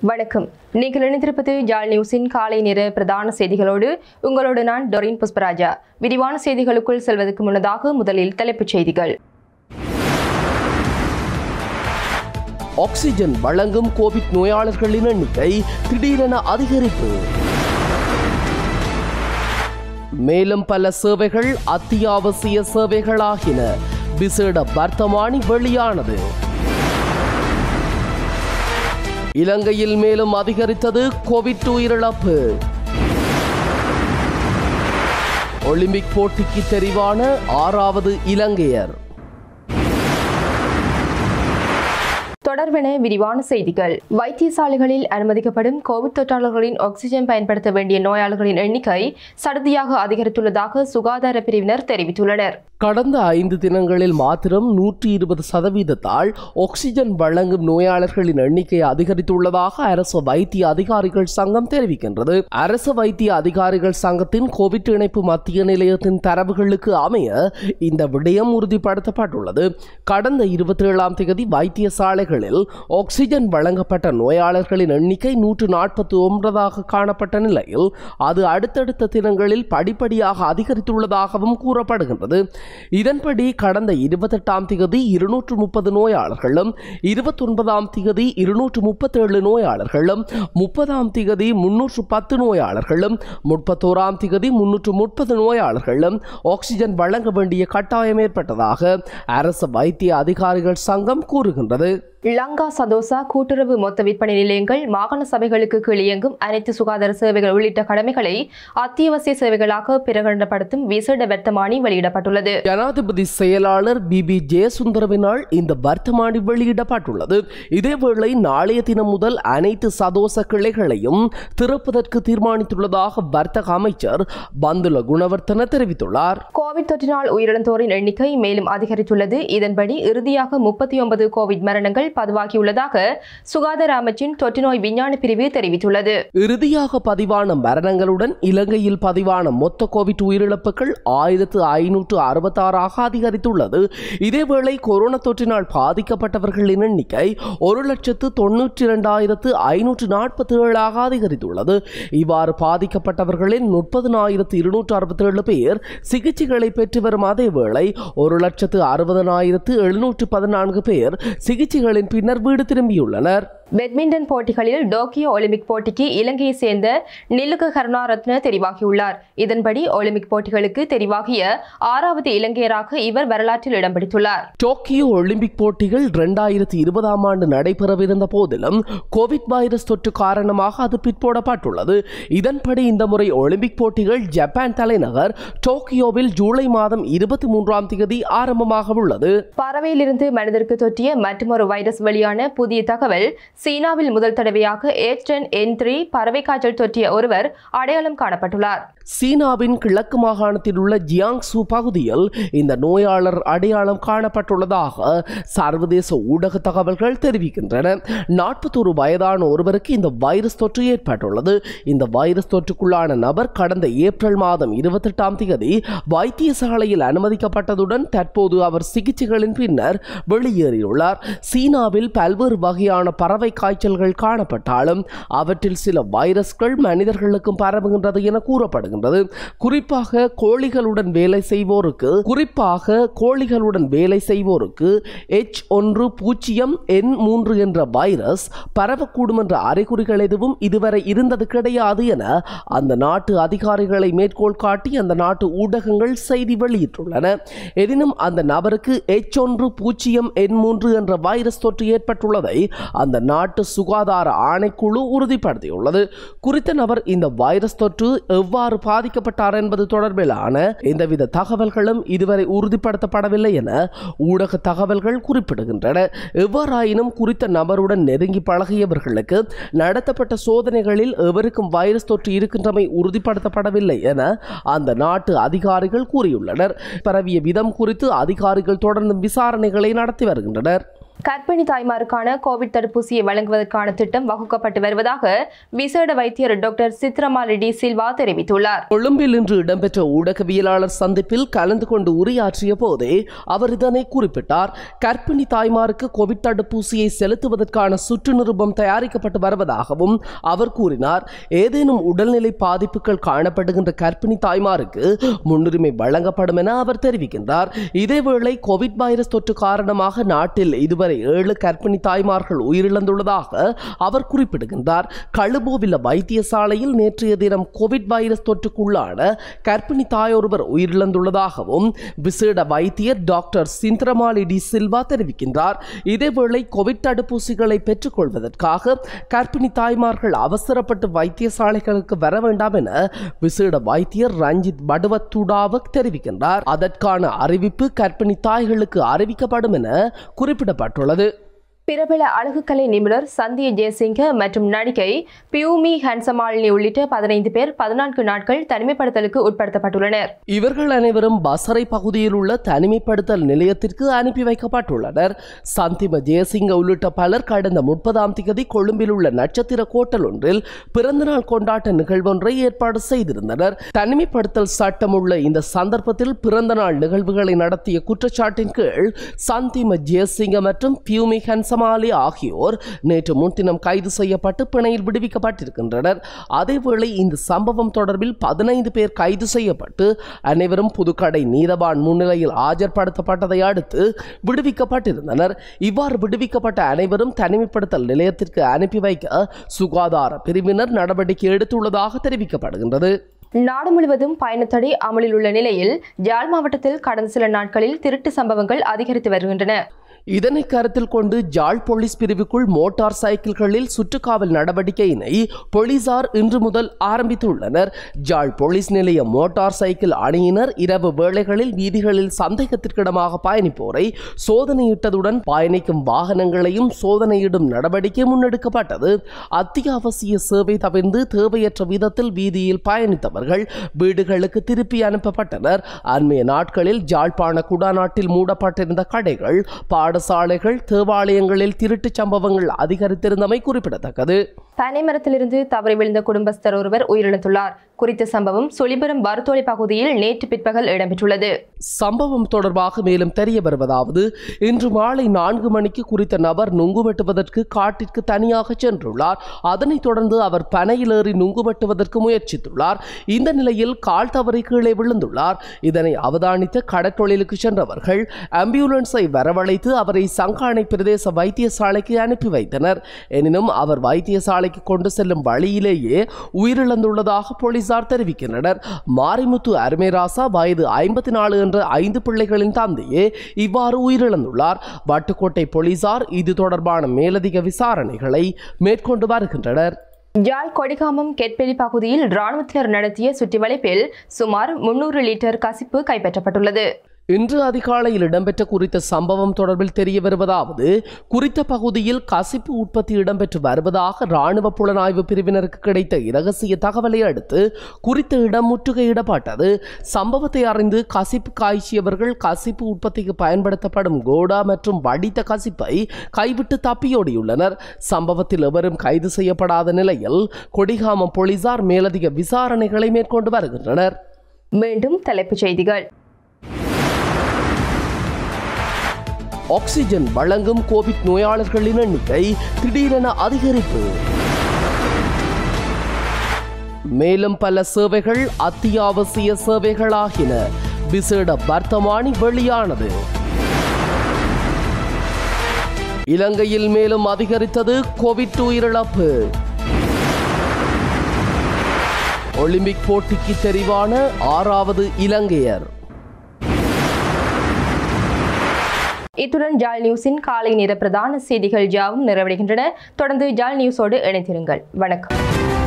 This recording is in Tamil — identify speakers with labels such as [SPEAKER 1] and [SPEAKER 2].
[SPEAKER 1] வணக்கம் நீங்கள் இணைந்திருப்பது ஜால் நியூஸின் காலை நேர பிரதான செய்திகளோடு உங்களோடு நான் டொரின் புஷ்பராஜா விரிவான செய்திகளுக்குள் செல்வதற்கு முன்னதாக முதலில் தலைப்புச் செய்திகள்
[SPEAKER 2] ஆக்சிஜன் வழங்கும் கோவிட் நோயாளர்களின் எண்ணிக்கை திடீரென அதிகரிப்பு மேலும் பல சேவைகள் அத்தியாவசிய சேவைகளாகின விசேட வர்த்தமானி வெளியானது இலங்கையில் மேலும் அதிகரித்தது கோவிட் உயிரிழப்பு ஒலிம்பிக் போட்டிக்கு தெரிவான ஆறாவது இலங்கையர்
[SPEAKER 1] தொடர்பென விரிவான செய்திகள் வைத்தியசாலைகளில் அனுமதிக்கப்படும் கோவிட் தொற்றாளர்களின் ஆக்சிஜன் பயன்படுத்த வேண்டிய நோயாளர்களின் எண்ணிக்கை சடுதியாக அதிகரித்துள்ளதாக சுகாதார பிரிவினர் தெரிவித்துள்ளனர்
[SPEAKER 2] கடந்த ஐந்து தினங்களில் மாத்திரம் நூற்றி இருபது சதவீதத்தால் ஆக்சிஜன் வழங்கும் நோயாளர்களின் எண்ணிக்கை அதிகரித்துள்ளதாக அரசு வைத்திய அதிகாரிகள் சங்கம் தெரிவிக்கின்றது அரசு வைத்திய அதிகாரிகள் சங்கத்தின் கோவிட் இணைப்பு மத்திய நிலையத்தின் தரவுகளுக்கு அமைய இந்த விடயம் உறுதிப்படுத்தப்பட்டுள்ளது கடந்த இருபத்தி ஏழாம் தேதி வைத்தியசாலைகளில் ஆக்சிஜன் வழங்கப்பட்ட நோயாளர்களின் எண்ணிக்கை நூற்று நாற்பத்தி ஒன்பதாக காணப்பட்ட நிலையில் அது அடுத்தடுத்த தினங்களில் படிப்படியாக அதிகரித்துள்ளதாகவும் கூறப்படுகின்றது இதன்படி கடந்த இருபத்தெட்டாம் திகதி இருநூற்று முப்பது நோயாளர்களும் இருபத்தொன்பதாம் திகதி இருநூற்று முப்பத்தேழு நோயாளர்களும் முப்பதாம் திகதி முன்னூற்று பத்து நோயாளர்களும் முப்பத்தோராம் திகதி முன்னூற்று முப்பது நோயாளர்களும் ஆக்சிஜன் வழங்க வேண்டிய கட்டாயம் ஏற்பட்டதாக அரசு வைத்திய அதிகாரிகள் சங்கம் கூறுகின்றது
[SPEAKER 1] லங்கா சதோசா கூட்டுறவு மொத்த விற்பனை நிலையங்கள் மாகாண சபைகளுக்கு கீழ் இயங்கும் அனைத்து சுகாதார சேவைகள் உள்ளிட்ட கடமைகளை அத்தியாவசிய சேவைகளாக பிரகடனப்படுத்தும் விசேட வர்த்தமானி வெளியிடப்பட்டுள்ளது
[SPEAKER 2] ஜனாதிபதி செயலாளர் பிபி ஜெயசுந்தரவினால் இந்த வர்த்தமானி வெளியிடப்பட்டுள்ளது இதேவேளை நாளைய தினம் முதல் அனைத்து சதோச கிளைகளையும் திறப்பதற்கு தீர்மானித்துள்ளதாக வர்த்தக அமைச்சர் பந்துல குணவர்த்தன தெரிவித்துள்ளார்
[SPEAKER 1] கோவிட் தொற்றினால் உயிரிழந்தோரின் எண்ணிக்கை மேலும் அதிகரித்துள்ளது இதன்படி இறுதியாக முப்பத்தி ஒன்பது கோவிட் மரணங்கள் பதிவாகியுள்ளதாக சுகாதார அமைச்சின் தொற்றுநோய் விஞ்ஞான பிரிவு தெரிவித்துள்ளது
[SPEAKER 2] இறுதியாக பதிவான மரணங்களுடன் இலங்கையில் பதிவான மொத்த கோவிட் உயிரிழப்புகள் ஆயிரத்து ஐநூற்று அறுபத்தாறாக அதிகரித்துள்ளது இதேவேளை கொரோனா தொற்றினால் பாதிக்கப்பட்டவர்களின் எண்ணிக்கை ஒரு லட்சத்து தொன்னூற்றி இரண்டாயிரத்து ஐநூற்று நாற்பத்தி ஏழாக அதிகரித்துள்ளது இவ்வாறு பாதிக்கப்பட்டவர்களில் முப்பதனாயிரத்து இருநூற்று அறுபத்தேழு பேர் சிகிச்சைகளை பெற்று வரும் அதேவேளை ஒரு லட்சத்து அறுபதனாயிரத்து எழுநூற்று பதினான்கு பேர் சிகிச்சைகளின் பின்னர் வீடு திரும்பியுள்ளனர்
[SPEAKER 1] பேட்மிண்டன் போட்டிகளில் டோக்கியோ ஒலிம்பிக் போட்டிக்கு இலங்கையை சேர்ந்த நிலுக கருணாரத்ன தெரிவாகியுள்ளார் இதன்படி ஒலிம்பிக் போட்டிகளுக்கு தெரிவாகிய ஆறாவது இலங்கையராக இவர் வரலாற்றில் இடம் பிடித்துள்ளார்
[SPEAKER 2] டோக்கியோ ஒலிம்பிக் போட்டிகள் இரண்டாயிரத்தி இருபதாம் ஆண்டு நடைபெறவிருந்த போதிலும் கோவிட் வைரஸ் தொற்று காரணமாக அது பிற்போடப்பட்டுள்ளது இதன்படி இந்த முறை ஒலிம்பிக் போட்டிகள் ஜப்பான் தலைநகர் டோக்கியோவில் ஜூலை மாதம் இருபத்தி மூன்றாம் தேதி ஆரம்பமாக உள்ளது
[SPEAKER 1] பறவையிலிருந்து மனிதருக்கு தொற்றிய மற்றொரு வைரஸ் வெளியான புதிய தகவல் சீனாவில் முதல் தடவையாக ஏச் டென் என் த்ரீ பறவை காய்ச்சல் தொற்றிய ஒருவர் அடையாளம் காணப்பட்டுள்ளார்
[SPEAKER 2] சீனாவின் கிழக்கு மாகாணத்தில் உள்ள ஜியாங்சு பகுதியில் இந்த நோயாளர் அடையாளம் காணப்பட்டுள்ளதாக சர்வதேச ஊடக தகவல்கள் தெரிவிக்கின்றன நாற்பத்தொரு வயதான ஒருவருக்கு இந்த வைரஸ் தொற்று ஏற்பட்டுள்ளது இந்த வைரஸ் தொற்றுக்குள்ளான நபர் கடந்த ஏப்ரல் மாதம் இருபத்தெட்டாம் தேதி வைத்தியசாலையில் அனுமதிக்கப்பட்டதுடன் தற்போது அவர் சிகிச்சைகளின் பின்னர் வெளியேறியுள்ளார் சீனாவில் பல்வேறு வகையான பறவை காய்ச்சல்கள் காணப்பட்டாலும் அவற்றில் சில வைரஸ்கள் மனிதர்களுக்கும் பரவுகின்றது என கூறப்படுகின்றது குறிப்பாக கோழிகளுடன் வேலை செய்வோருக்கு குறிப்பாக கோழிகளுடன் வேலை செய்வோருக்கு எச் ஒன்று பூஜ்ஜியம் என் மூன்று என்ற வைரஸ் பரவக்கூடும் என்ற அறிகுறிகள் எதுவும் இதுவரை இருந்தது கிடையாது என அந்த நாட்டு அதிகாரிகளை மேற்கோள் காட்டி அந்த நாட்டு ஊடகங்கள் செய்தி வெளியிட்டுள்ளன எனினும் அந்த நபருக்கு எச் ஒன்று பூஜ்ஜியம் என் மூன்று என்ற வைரஸ் தொற்று ஏற்பட்டுள்ளதை அந்த நாட்டு சுகாதார ஆணைக்குழு உறுதிப்படுத்தியுள்ளது குறித்த நபர் இந்த வைரஸ் தொற்று எவ்வாறு பாதிக்கப்பட்டார் என்பது தொடர்பிலான எந்தவித தகவல்களும் இதுவரை உறுதிப்படுத்தப்படவில்லை என ஊடக தகவல்கள் குறிப்பிடுகின்றன எவ்வாறாயினும் குறித்த நபருடன் நெருங்கி பழகியவர்களுக்கு நடத்தப்பட்ட சோதனைகளில் எவருக்கும் வைரஸ் தொற்று இருக்கின்றமை உறுதிப்படுத்தப்படவில்லை என அந்த நாட்டு அதிகாரிகள் கூறியுள்ளனர் பரவிய விதம் குறித்து அதிகாரிகள் தொடர்ந்து விசாரணைகளை நடத்தி வருகின்றனர்
[SPEAKER 1] கர்ப்பிணி தாய்மாருக்கான கோவிட் தடுப்பூசியை வழங்குவதற்கான திட்டம் வகுக்கப்பட்டு வருவதாக விசேட வைத்தியர் டாக்டர் சித்ரமா ரெட்டி சில்வா தெரிவித்துள்ளார்
[SPEAKER 2] கொழும்பில் இன்று இடம்பெற்ற ஊடகவியலாளர் சந்திப்பில் கலந்து கொண்டு உரையாற்றிய போதே அவர் இதனை குறிப்பிட்டார் கர்ப்பிணி தாய்மாருக்கு கோவிட் தடுப்பூசியை செலுத்துவதற்கான சுற்று நிருபம் தயாரிக்கப்பட்டு வருவதாகவும் அவர் கூறினார் ஏதேனும் உடல்நிலை பாதிப்புகள் காணப்படுகின்ற கர்ப்பிணி தாய்மாருக்கு முன்னுரிமை வழங்கப்படும் என அவர் தெரிவிக்கின்றார் இதேவேளை கோவிட் வைரஸ் தொற்று காரணமாக நாட்டில் இதுவரை ஏழு கர்ப்பிணி தாய்மார்கள் உயிரிழந்துள்ளதாக அவர் குறிப்பிடுகின்றார் கழுபோவில வைத்தியசாலையில் நேற்றைய தினம் கோவிட் வைரஸ் தொற்றுக்குள்ளான கர்ப்பிணி தாயொருவர் உயிரிழந்துள்ளதாகவும் விசேட வைத்தியர் டாக்டர் சிந்திரமாலி டி சில்வா தெரிவிக்கின்றார் இதேவேளை கோவிட் தடுப்பூசிகளை பெற்றுக்கொள்வதற்காக கர்ப்பிணி தாய்மார்கள் அவசரப்பட்டு வைத்தியசாலைகளுக்கு வர வேண்டாம் என விசேட வைத்தியர் ரஞ்சித் படுவத்துடாவக் தெரிவிக்கின்றார் அதற்கான அறிவிப்பு கர்ப்பிணி தாய்களுக்கு அறிவிக்கப்படும் என குறிப்பிடப்பட்டுள்ளது
[SPEAKER 1] பிரபல அழகுக்கலை நிபுணர் சந்திய ஜெயசிங்க மற்றும் நடிகை பியூமி ஹன்சமாலினி உள்ளிட்ட பதினைந்து பேர் பதினான்கு நாட்கள் தனிமைப்படுத்தலுக்கு உட்படுத்தப்பட்டுள்ளனர்
[SPEAKER 2] இவர்கள் அனைவரும் பசறை பகுதியில் உள்ள தனிமைப்படுத்தல் நிலையத்திற்கு அனுப்பி வைக்கப்பட்டுள்ளனர் சந்திம ஜெயசிங்க உள்ளிட்ட பலர் கடந்த முப்பதாம் திகதி கொழும்பில் உள்ள நட்சத்திர கோட்டல் ஒன்றில் பிறந்தநாள் கொண்டாட்ட நிகழ்வொன்றை ஏற்பாடு செய்திருந்தனர் தனிமைப்படுத்தல் சட்டம் உள்ள இந்த சந்தர்ப்பத்தில் பிறந்தநாள் நிகழ்வுகளை நடத்திய குற்றச்சாட்டின் கீழ் சந்திம ஜெயசிங்க மற்றும் பியூமி ஹன்சமாலி ஆகியோர் நேற்று முன்தினம் கைது செய்யப்பட்டு பிணையில் விடுவிக்கப்பட்டிருக்கின்றனர் அதேவேளை இந்த சம்பவம் தொடர்பில் பதினைந்து பேர் கைது செய்யப்பட்டு அனைவரும் புதுக்கடை நீதவான் முன்னிலையில் ஆஜர்படுத்தப்பட்டதை அடுத்து விடுவிக்கப்பட்டிருந்தனர் இவ்வாறு விடுவிக்கப்பட்ட அனைவரும் தனிமைப்படுத்தல் நிலையத்திற்கு அனுப்பி வைக்க சுகாதார பிரிவினர் நடவடிக்கை எடுத்துள்ளதாக தெரிவிக்கப்படுகின்றது
[SPEAKER 1] நாடு முழுவதும் பயணத்தடை அமலில் உள்ள நிலையில் ஜாழ் மாவட்டத்தில் கடந்த சில நாட்களில் திருட்டு சம்பவங்கள் அதிகரித்து வருகின்றன
[SPEAKER 2] இதனை கருத்தில் கொண்டு ஜாழ் போலீஸ் பிரிவுக்குள் மோட்டார் சைக்கிள்களில் சுற்றுக்காவல் நடவடிக்கையினை போலீசார் இன்று முதல் ஆரம்பித்துள்ளனர் ஜாழ் போலீஸ் நிலைய மோட்டார் சைக்கிள் அணியினர் இரவு வேளைகளில் வீதிகளில் சந்தேகத்திற்கிடமாக பயணிப்போரை சோதனையிட்டதுடன் பயணிக்கும் வாகனங்களையும் சோதனையிடும் நடவடிக்கை முன்னெடுக்கப்பட்டது அத்தியாவசிய சேவை தவிர்த்து தேவையற்ற விதத்தில் வீதியில் பயணித்தவர்கள் வீடுகளுக்கு திருப்பி அனுப்பப்பட்டனர் அண்மைய நாட்களில் ஜாழ்ப்பாண குடாநாட்டில் மூடப்பட்டிருந்த கடைகள் பாடசாலைகள் தேவாலயங்களில் திருட்டுச் சம்பவங்கள் அதிகரித்திருந்தமை குறிப்பிடத்தக்கது
[SPEAKER 1] பனைமரத்திலிருந்து தவறி விழுந்த குடும்பஸ்தர் ஒருவர் உயிரிழந்துள்ளார் குறித்த சம்பவம் சுழிபுரம் பருத்தோலை பகுதியில் நேற்று பிற்பகல் இடம்பெற்றுள்ளது
[SPEAKER 2] சம்பவம் தொடர்பாக மேலும் தெரிய வருவதாவது இன்று மாலை நான்கு மணிக்கு குறித்த நபர் நுங்கு வெட்டுவதற்கு காட்டிற்கு தனியாக சென்றுள்ளார் அதனைத் தொடர்ந்து அவர் பனையில் ஏறி நுங்கு வெட்டுவதற்கு முயற்சித்துள்ளார் இந்த நிலையில் கால் தவறி கீழே விழுந்துள்ளார் இதனை அவதானித்த கடற்தொழிலுக்கு சென்றவர்கள் ஆம்புலன்ஸை வரவழைத்து அவரை சங்கானை பிரதேச வைத்தியசாலைக்கு அனுப்பி வைத்தனர் எனினும் அவர் வைத்தியசாலைக்கு கொண்டு செல்லும் வழியிலேயே உயிரிழந்துள்ளதாக போலீசார் தெரிவிக்கின்றனர் மாரிமுத்து அருமேராசா வயது ஐம்பத்தி நாலு என்ற ஐந்து பிள்ளைகளின் தந்தையே இவ்வாறு உயிரிழந்துள்ளார் வட்டுக்கோட்டை போலீசார் இது தொடர்பான மேலதிக விசாரணைகளை மேற்கொண்டு வருகின்றனர்
[SPEAKER 1] ஜாழ் கொடிகாமம் கெட்பெலி பகுதியில் இராணுவத்தினர் நடத்திய சுற்றிவளைப்பில் சுமார் முன்னூறு லிட்டர் கசிப்பு கைப்பற்றப்பட்டுள்ளது
[SPEAKER 2] இன்று அதிகாலையில் இடம்பெற்ற குறித்த சம்பவம் தொடர்பில் தெரிய வருவதாவது குறித்த பகுதியில் கசிப்பு உற்பத்தி இடம்பெற்று வருவதாக ராணுவ புலனாய்வு பிரிவினருக்கு கிடைத்த இரகசிய தகவலை அடுத்து குறித்த இடம் முற்றுகையிடப்பட்டது சம்பவத்தை அறிந்து கசிப்பு காய்ச்சியவர்கள் கசிப்பு உற்பத்திக்கு பயன்படுத்தப்படும் கோடா மற்றும் வடித்த கசிப்பை கைவிட்டு தப்பியோடியுள்ளனர் சம்பவத்தில் எவரும் கைது செய்யப்படாத நிலையில் கொடிகாமம் போலீசார் மேலதிக விசாரணைகளை மேற்கொண்டு வருகின்றனர்
[SPEAKER 1] மீண்டும் தலைப்புச் செய்திகள்
[SPEAKER 2] ஆக்சிஜன் வழங்கும் கோவிட் நோயாளர்களின் எண்ணிக்கை திடீரென அதிகரிப்பு மேலும் பல சேவைகள் அத்தியாவசிய சேவைகளாகின விசேட வர்த்தமானி வெளியானது இலங்கையில் மேலும் அதிகரித்தது கோவிட் உயிரிழப்பு ஒலிம்பிக் போட்டிக்கு தெரிவான ஆறாவது இலங்கையர்
[SPEAKER 1] இத்துடன் ஜால் நியூஸின் காலை நேர பிரதான செய்திகள் யாவும் நிறைவடைகின்றன தொடர்ந்து ஜால் நியூஸோடு இணைத்திருங்கள் வணக்கம்